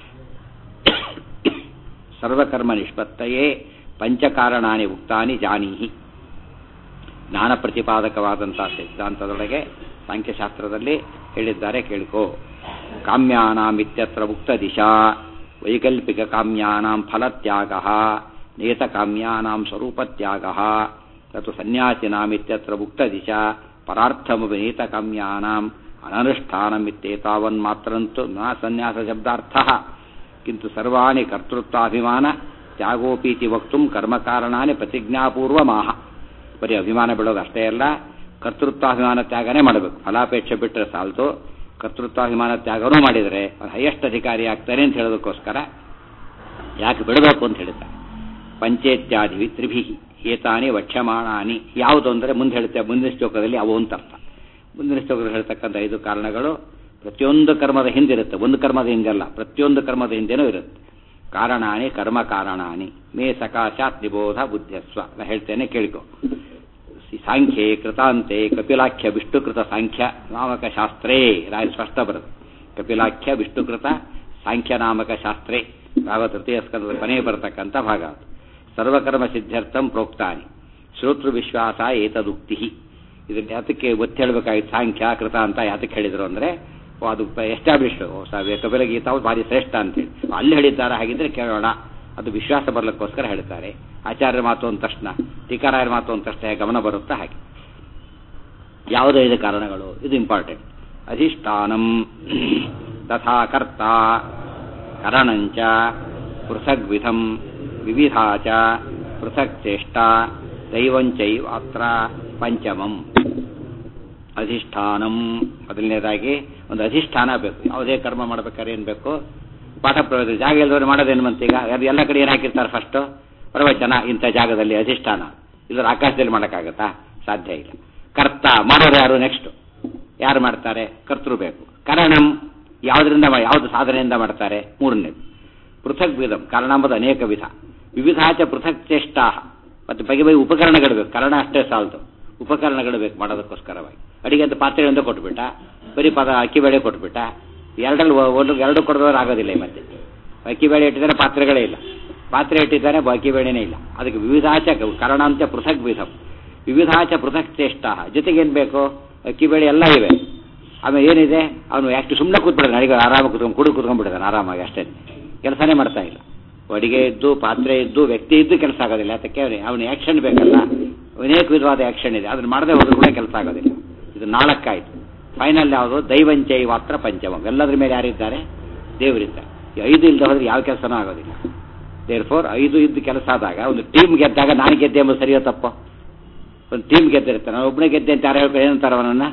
ಸರ್ವಕರ್ಮ ನಿಷ್ಪತ್ತಯೇ ಪಂಚಕಾರಣಾನಿ ಉಕ್ತಾನಿ ಜಾನೀಹಿ ಜ್ಞಾನ ಪ್ರತಿಪಾದಕವಾದಂತಹ ಸಿದ್ಧಾಂತದೊಳಗೆ ಸಾಂಖ್ಯಶಾಸ್ತ್ರದಲ್ಲಿ ಹೇಳಿದ್ದಾರೆ ಕೇಳಿಕೋ ಕಾಮ್ಯಾನಾಂ ಇತ್ಯತ್ರ ಉಕ್ತ ದಿಶಾ ವೈಕಲ್ಪಿಕ ಕಾಮ್ಯಾನಾಂ ಫಲತ್ಯಾಗ ನೇತ ಕಾಮ್ಯಾನಾಂ ಸ್ವರೂಪತ್ಯಾಗ ತತ್ತು ಸನ್ಯಾಸಿನಾಮಿತ್ಯತ್ರ ಉಕ್ತ ದಿಶಾ ಪರಾರ್ಥಮುಪನೀತ ಕಾಮ್ಯಾನಾಂ ಅನನುಷ್ಠಾನಮಿತ್ಯೇತಾವನ್ಮಾತ್ರಂತು ನ ಸನ್ಯಾಸ ಶಬ್ದಾರ್ಥ ಕಿಂತು ಸರ್ವಾಣಿ ಕರ್ತೃತ್ವಾಭಿಮಾನ ತ್ಯಾಗೋಪೀತಿ ವಕ್ತು ಕರ್ಮಕಾರಣಾನಿ ಪ್ರತಿಜ್ಞಾಪೂರ್ವಮಾಹ ಬರೀ ಅಭಿಮಾನ ಬಿಡೋದು ಅಷ್ಟೇ ಅಲ್ಲ ಕರ್ತೃತ್ವಾಭಿಮಾನ ತ್ಯಾಗನೇ ಮಾಡಬೇಕು ಫಲಾಪೇಕ್ಷೆ ಬಿಟ್ಟರೆ ಸಾಲ್ತು ಕರ್ತೃತ್ವಾಭಿಮಾನ ತ್ಯಾಗನೂ ಮಾಡಿದರೆ ಹೈಯೆಸ್ಟ್ ಅಧಿಕಾರಿ ಆಗ್ತಾನೆ ಅಂತ ಹೇಳೋದಕ್ಕೋಸ್ಕರ ಯಾಕೆ ಬಿಡಬೇಕು ಅಂತ ಹೇಳ್ತಾರೆ ಪಂಚೇತ್ಯಾದಿ ತ್ರಿಭಿ ಏತಾನಿ ವಕ್ಷ್ಯಮಾಣಾನಿ ಯಾವುದು ಅಂದರೆ ಮುಂದೆ ಹೇಳ್ತೇವೆ ಮುಂದಿನ ಶ್ಲೋಕದಲ್ಲಿ ಅವು ಅಂತ ಅರ್ಥ ಮುಂದಿನ ಶ್ಲೋಕದಲ್ಲಿ ಹೇಳ್ತಕ್ಕಂಥ ಐದು ಕಾರಣಗಳು ಪ್ರತಿಯೊಂದು ಕರ್ಮದ ಹಿಂದಿರುತ್ತೆ ಒಂದು ಕರ್ಮದ ಹಿಂದೆಲ್ಲ ಪ್ರತಿಯೊಂದು ಕರ್ಮದ ಹಿಂದೆನೂ ಇರುತ್ತೆ ಕಾರಣಾನಿ ಕರ್ಮ ಕಾರಣಾನಿ ಮೇ ಸಕಾಶಾತ್ ನಿಬೋಧ ಬುದ್ಧಸ್ವ ನಾ ಹೇಳ್ತೇನೆ ಕೇಳಿಕೊ ಸಾಂಖ್ಯೆ ಕೃತಾಂತೆ ಕಪಿಲಾಖ್ಯ ವಿಷ್ಣುಕೃತ ಸಾಂಖ್ಯ ನಾಮಕ ಶಾಸ್ತ್ರೇ ರಾಯ ಸ್ಪಷ್ಟ ಬರುತ್ತೆ ಕಪಿಲಾಖ್ಯ ವಿಷ್ಣುಕೃತ ಸಾಂಖ್ಯ ನಾಮಕ ಶಾಸ್ತ್ರೇ ಭಾವ ತೃತೀಯ ಸ್ಕಂದದ ಕೊನೆಗೆ ಬರತಕ್ಕಂಥ ಭಾಗ ಅದು ಸರ್ವಕರ್ಮ ಸಿದ್ಧಾರ್ಥಂ ಪ್ರೋಕ್ತಾನಿ ಶ್ರೋತೃ ವಿಶ್ವಾಸ ಏತದುಕ್ತಿ ಇದನ್ನ ಯಾತಕ್ಕೆ ಒತ್ತಿ ಹೇಳಬೇಕಾಗಿತ್ತು ಸಾಂಖ್ಯ ಕೃತ ಅಂತ ಯಾತಕ್ಕೆ ಹೇಳಿದ್ರು ಅಂದರೆ ಅದು ಎಸ್ಟಾಬ್ಲಿಷ್ಡ್ ಕಪಿಲ ಗೀತಾವು ಭಾರಿ ಶ್ರೇಷ್ಠ ಅಂತೇಳಿ ಅಲ್ಲಿ ಹೇಳಿದ್ದಾರೆ ಹಾಗಿದ್ರೆ ಕೇಳೋಣ ಅದು ವಿಶ್ವಾಸ ಬರ್ಲಿಕ್ಕೋಸ್ಕರ ಹೇಳ್ತಾರೆ ಆಚಾರ್ಯರ ಮಾತು ಅಂದ ತಕ್ಷಣ ಟೀಕಾರಾಯರ ಮಾತು ಅಂದ ತಕ್ಷಣ ಗಮನ ಬರುತ್ತಾ ಹಾಗೆ ಯಾವುದೋ ಇದು ಕಾರಣಗಳು ಇದು ಇಂಪಾರ್ಟೆಂಟ್ ಅಧಿಷ್ಠಾನಂ ತಥಾ ಕರ್ತ ಕರಣಂಚ ಪೃಥಗ್ವಿಧಂ ವಿವಿಧಾಚ ಪೃಥಕ್ ಚೇಷ್ಟ ದೈವಂಚೈವ ಅತ್ರ ಪಂಚಮಂ ಅಧಿಷ್ಠಾನಂ ಮೊದಲನೇದಾಗಿ ಒಂದು ಅಧಿಷ್ಠಾನ ಬೇಕು ಯಾವುದೇ ಕರ್ಮ ಮಾಡ್ಬೇಕಾದ್ರೆ ಏನು ಬೇಕು ಪಾಠ ಪ್ರವೇಶ ಜಾಗ ಇಲ್ಲದವ್ರು ಮಾಡೋದೇನು ಮಂತೀಗ ಅದು ಎಲ್ಲ ಕಡೆ ಏನು ಹಾಕಿರ್ತಾರೆ ಫಸ್ಟು ಪ್ರವಚನ ಇಂಥ ಜಾಗದಲ್ಲಿ ಅಧಿಷ್ಠಾನ ಇಲ್ಲದ್ರೆ ಆಕಾಶದಲ್ಲಿ ಮಾಡೋಕ್ಕಾಗತ್ತಾ ಸಾಧ್ಯ ಇಲ್ಲ ಕರ್ತ ಮಾಡೋರು ಯಾರು ನೆಕ್ಸ್ಟ್ ಯಾರು ಮಾಡ್ತಾರೆ ಕರ್ತೃ ಬೇಕು ಕರಣಂ ಯಾವುದರಿಂದ ಯಾವುದು ಸಾಧನೆಯಿಂದ ಮಾಡ್ತಾರೆ ಮೂರನೇದು ಪೃಥಕ್ ವಿಧಂ ಕಾರಣ ಎಂಬುದು ಅನೇಕ ವಿಧ ವಿವಿಧಾಚ ಪೃಥಕ್ ಚೇಷ್ಟಾ ಮತ್ತು ಬಗೆ ಬಗೆ ಉಪಕರಣಗಳು ಬೇಕು ಕರಣ ಅಷ್ಟೇ ಸಾಲದು ಉಪಕರಣಗಳು ಬೇಕು ಮಾಡೋದಕ್ಕೋಸ್ಕರವಾಗಿ ಅಡಿಗೆ ಅಂತ ಪಾತ್ರೆಗಳಿಂದ ಕೊಟ್ಬಿಟ್ಟ ಬರೀ ಪದ ಅಕ್ಕಿ ಬೇಳೆ ಕೊಟ್ಬಿಟ್ಟ ಎರಡರಲ್ಲಿ ಒಂದು ಎರಡು ಕೊಡದವ್ರು ಆಗೋದಿಲ್ಲ ಈ ಮತ್ತೆ ಅಕ್ಕಿ ಬೇಳೆ ಇಟ್ಟಿದ್ದಾರೆ ಪಾತ್ರೆಗಳೇ ಇಲ್ಲ ಪಾತ್ರೆ ಇಟ್ಟಿದ್ದಾರೆ ಅಕ್ಕಿ ಬೇಳೆನೇ ಇಲ್ಲ ಅದಕ್ಕೆ ವಿವಿಧಾಚ ಕರಣ ಅಂತ ಪೃಥಕ್ ವಿಧ ವಿವಿಧಾಚ ಪೃಥಕ್ ಚೇಷ್ಟ ಜೊತೆಗೇನು ಬೇಕು ಅಕ್ಕಿ ಬೇಳೆ ಎಲ್ಲ ಇವೆ ಆಮೇಲೆ ಏನಿದೆ ಅವನು ಯಾಕೆ ಸುಮ್ಮನೆ ಕೂತ್ಬಿಡ್ತಾನೆ ಅಡಿಗೆ ಆರಾಮಾಗಿ ಕೂತ್ಕೊಂಡು ಕುಡು ಕೂತ್ಕೊಂಡ್ಬಿಡ್ತಾನೆ ಆರಾಮಾಗಿ ಅಷ್ಟೇ ಕೆಲಸನೇ ಮಾಡ್ತಾ ಇಲ್ಲ ಅಡಿಗೆ ಇದ್ದು ಪಾತ್ರೆ ಇದ್ದು ವ್ಯಕ್ತಿ ಇದ್ದು ಕೆಲಸ ಆಗೋದಿಲ್ಲ ಅದಕ್ಕೆ ಅವನು ಆ್ಯಕ್ಷನ್ ಬೇಕಲ್ಲ ಅನೇಕ ವಿಧವಾದ ಆ್ಯಕ್ಷನ್ ಇದೆ ಅದನ್ನು ಮಾಡದೆ ಹೋದ್ರೂ ಕೂಡ ಕೆಲಸ ಆಗೋದಿಲ್ಲ ಇದು ನಾಲ್ಕಾಯ್ತು ಫೈನಲ್ ಯಾವುದು ದೈವಂಚೈ ಮಾತ್ರ ಪಂಚಮ ಎಲ್ಲದ್ರ ಮೇಲೆ ಯಾರಿದ್ದಾರೆ ದೇವರಿದ್ದಾರೆ ಈ ಐದು ಇಲ್ಲದೆ ಹೋದ್ರೆ ಯಾವ ಕೆಲಸನೂ ಆಗೋದಿಲ್ಲ ದೇರ್ ಫೋರ್ ಐದು ಇದ್ದು ಕೆಲಸ ಆದಾಗ ಒಂದು ಟೀಮ್ ಗೆದ್ದಾಗ ನಾನು ಗೆದ್ದೆ ಎಂಬುದು ಸರಿಯೋ ತಪ್ಪು ಒಂದು ಟೀಮ್ ಗೆದ್ದಿರ್ತಾನೆ ನಾನು ಒಬ್ಬನೇ ಗೆದ್ದೆ ಅಂತ ಯಾರು ಹೇಳ್ಕೊಂಡು ಏನಂತಾರೆ ಅವನನ್ನು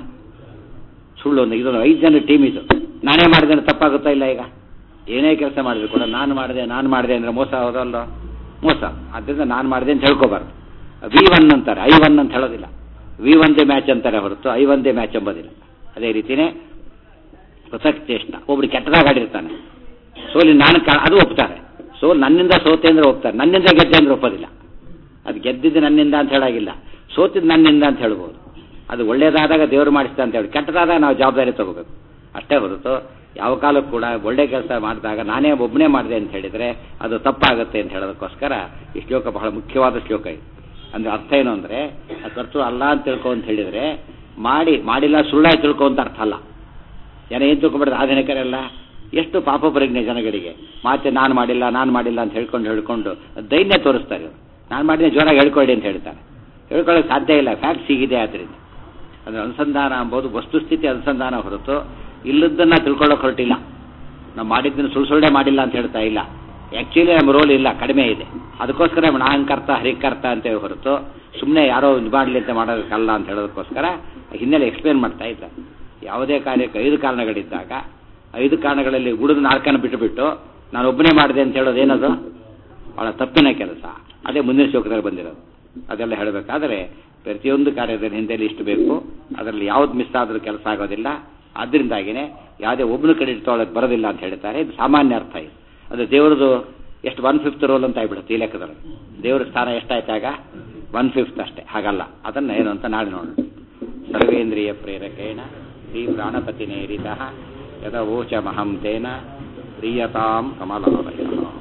ಸುಳ್ಳು ಒಂದು ಇದೊಂದು ಐದು ಜನ ಟೀಮ್ ಇದು ನಾನೇ ಮಾಡಿದೆ ಅಂದ್ರೆ ತಪ್ಪಾಗುತ್ತಾ ಇಲ್ಲ ಈಗ ಏನೇ ಕೆಲಸ ಮಾಡಿದ್ರು ಕೂಡ ನಾನು ಮಾಡಿದೆ ನಾನು ಮಾಡಿದೆ ಅಂದರೆ ಮೋಸ ಹೌದಲ್ಲ ಮೋಸ ಆದ್ದರಿಂದ ನಾನು ಮಾಡಿದೆ ಅಂತ ಹೇಳ್ಕೋಬಾರ್ದು ವಿ ಒನ್ ಅಂತಾರೆ ಐ ಒನ್ ಅಂತ ಹೇಳೋದಿಲ್ಲ ವಿ ಒಂದೇ ಮ್ಯಾಚ್ ಅಂತಾರೆ ಹೊರತು ಐ ಒಂದೇ ಮ್ಯಾಚ್ ಎಂಬುದಿಲ್ಲ ಅದೇ ರೀತಿಯೇ ಪೃಥಕ್ ಚೇಷ್ಟ ಒಬ್ರು ಕೆಟ್ಟದಾಗ ಆಡಿರ್ತಾನೆ ಸೋಲಿ ನಾನು ಕಾ ಅದು ಒಪ್ತಾರೆ ಸೋಲ್ ನನ್ನಿಂದ ಸೋತೆ ಅಂದ್ರೆ ಒಪ್ತಾರೆ ನನ್ನಿಂದ ಗೆದ್ದೆ ಅಂದ್ರೆ ಒಪ್ಪೋದಿಲ್ಲ ಅದು ಗೆದ್ದಿದ್ದು ನನ್ನಿಂದ ಅಂತ ಹೇಳಾಗಿಲ್ಲ ಸೋತಿದ್ದು ನನ್ನಿಂದ ಅಂತ ಹೇಳ್ಬೋದು ಅದು ಒಳ್ಳೇದಾದಾಗ ದೇವರು ಮಾಡಿಸ್ತಾ ಅಂತ ಹೇಳಿ ಕೆಟ್ಟದಾದಾಗ ನಾವು ಜವಾಬ್ದಾರಿ ತಗೋಬೇಕು ಅಷ್ಟೇ ಹೊರತು ಯಾವ ಕಾಲಕ್ಕೂ ಕೂಡ ಒಳ್ಳೆ ಕೆಲಸ ಮಾಡಿದಾಗ ನಾನೇ ಒಬ್ಬನೇ ಮಾಡಿದೆ ಅಂತ ಹೇಳಿದರೆ ಅದು ತಪ್ಪಾಗುತ್ತೆ ಅಂತ ಹೇಳೋದಕ್ಕೋಸ್ಕರ ಈ ಶ್ಲೋಕ ಬಹಳ ಮುಖ್ಯವಾದ ಶ್ಲೋಕ ಇದು ಅಂದ್ರೆ ಅರ್ಥ ಏನು ಅಂದರೆ ಆ ಕರ್ತೃ ಅಲ್ಲ ಅಂತ ತಿಳ್ಕೊ ಅಂತ ಹೇಳಿದರೆ ಮಾಡಿ ಮಾಡಿಲ್ಲ ಸುಳ್ಳಾಗಿ ತಿಳ್ಕೊ ಅಂತ ಅರ್ಥ ಅಲ್ಲ ಜನ ಏನು ತಿಳ್ಕೊಂಬಿಡ್ತಾರೆ ಆಧುನಿಕರೆಲ್ಲ ಎಷ್ಟು ಪಾಪ ಪ್ರಜ್ಞೆ ಜನಗಳಿಗೆ ಮಾತೆ ನಾನು ಮಾಡಿಲ್ಲ ನಾನು ಮಾಡಿಲ್ಲ ಅಂತ ಹೇಳ್ಕೊಂಡು ಹೇಳ್ಕೊಂಡು ದೈನ್ಯ ತೋರಿಸ್ತಾರೆ ಇವ್ರು. ನಾನು ಮಾಡಿದ್ರೆ ಜೋರಾಗಿ ಹೇಳ್ಕೊಳ್ಳಿ ಅಂತ ಹೇಳ್ತಾರೆ ಹೇಳ್ಕೊಳ್ಳೋಕೆ ಸಾಧ್ಯ ಇಲ್ಲ ಫ್ಯಾಕ್ಟ್ ಸಿಗಿದೆ ಆದ್ದರಿಂದ ಅಂದರೆ ಅನುಸಂಧಾನ ಅಂಬೋದು ವಸ್ತುಸ್ಥಿತಿ ಅನುಸಂಧಾನ ಹೊರತು ಇಲ್ಲದನ್ನ ತಿಳ್ಕೊಳ್ಳೋಕೆ ಹೊರಟಿಲ್ಲ ನಾವು ಮಾಡಿದ್ದನ್ನು ಸುಳ್ಳು ಸುಳ್ಳೆ ಮಾಡಿಲ್ಲ ಅಂತ ಹೇಳ್ತಾ ಇಲ್ಲ ಆ್ಯಕ್ಚುಲಿ ನಮ್ಮ ರೋಲ್ ಇಲ್ಲ ಕಡಿಮೆ ಇದೆ ಅದಕ್ಕೋಸ್ಕರ ನಮ್ಮ ನಾಹಂಕರ್ತ ಹರಿಕರ್ತ ಅಂತೇಳಿ ಹೊರತು ಸುಮ್ಮನೆ ಯಾರೋ ಇದು ಮಾಡಲಿ ಅಂತ ಮಾಡೋದಕ್ಕಲ್ಲ ಅಂತ ಹೇಳೋದಕ್ಕೋಸ್ಕರ ಹಿನ್ನೆಲೆ ಎಕ್ಸ್ಪ್ಲೇನ್ ಮಾಡ್ತಾ ಇದ್ದ ಯಾವುದೇ ಕಾರ್ಯಕ್ಕೆ ಐದು ಕಾರಣಗಳಿದ್ದಾಗ ಐದು ಕಾರಣಗಳಲ್ಲಿ ಗುಡದ ನಾಲ್ಕನ್ನು ಬಿಟ್ಟುಬಿಟ್ಟು ನಾನು ಒಬ್ಬನೇ ಮಾಡಿದೆ ಅಂತ ಹೇಳೋದು ಏನದು ಭಾಳ ತಪ್ಪಿನ ಕೆಲಸ ಅದೇ ಮುಂದಿನ ಶ್ಲೋಕದಲ್ಲಿ ಬಂದಿರೋದು ಅದೆಲ್ಲ ಹೇಳಬೇಕಾದ್ರೆ ಪ್ರತಿಯೊಂದು ಕಾರ್ಯದ ಹಿಂದೆಯಲ್ಲಿ ಇಷ್ಟು ಬೇಕು ಅದರಲ್ಲಿ ಯಾವ್ದು ಮಿಸ್ ಆದರೂ ಕೆಲಸ ಆಗೋದಿಲ್ಲ ಆದ್ದರಿಂದಾಗಿನೇ ಯಾವುದೇ ಒಬ್ಬನ ಕ್ರೆಡಿಟ್ ತೊಗೊಳಕ್ಕೆ ಬರೋದಿಲ್ಲ ಅಂತ ಹೇಳ್ತಾರೆ ಇದು ಸಾಮಾನ್ಯ ಅರ್ಥ ಇದು ಅದು ದೇವ್ರದ್ದು ಎಷ್ಟು ಒನ್ ಫಿಫ್ತ್ ರೋಲ್ ಅಂತ ಆಗ್ಬಿಡುತ್ತೆ ಈ ಲೆಕ್ಕದಲ್ಲಿ ದೇವ್ರ ಸ್ಥಾನ ಎಷ್ಟಾಯ್ತಾಗ ಒನ್ ಫಿಫ್ತ್ ಅಷ್ಟೇ ಹಾಗಲ್ಲ ಅದನ್ನು ಏನು ಅಂತ ನಾಳೆ ನೋಡೋಣ ಸರ್ವೇಂದ್ರಿಯ ಪ್ರೇರಕೇಣ ಶ್ರೀ ಪ್ರಾಣಪತಿನೇರಿತ ಯದವೋಚಮಹಂ ತೇನ ಪ್ರಿಯತಾಂ ಕಮಲಾಲಯ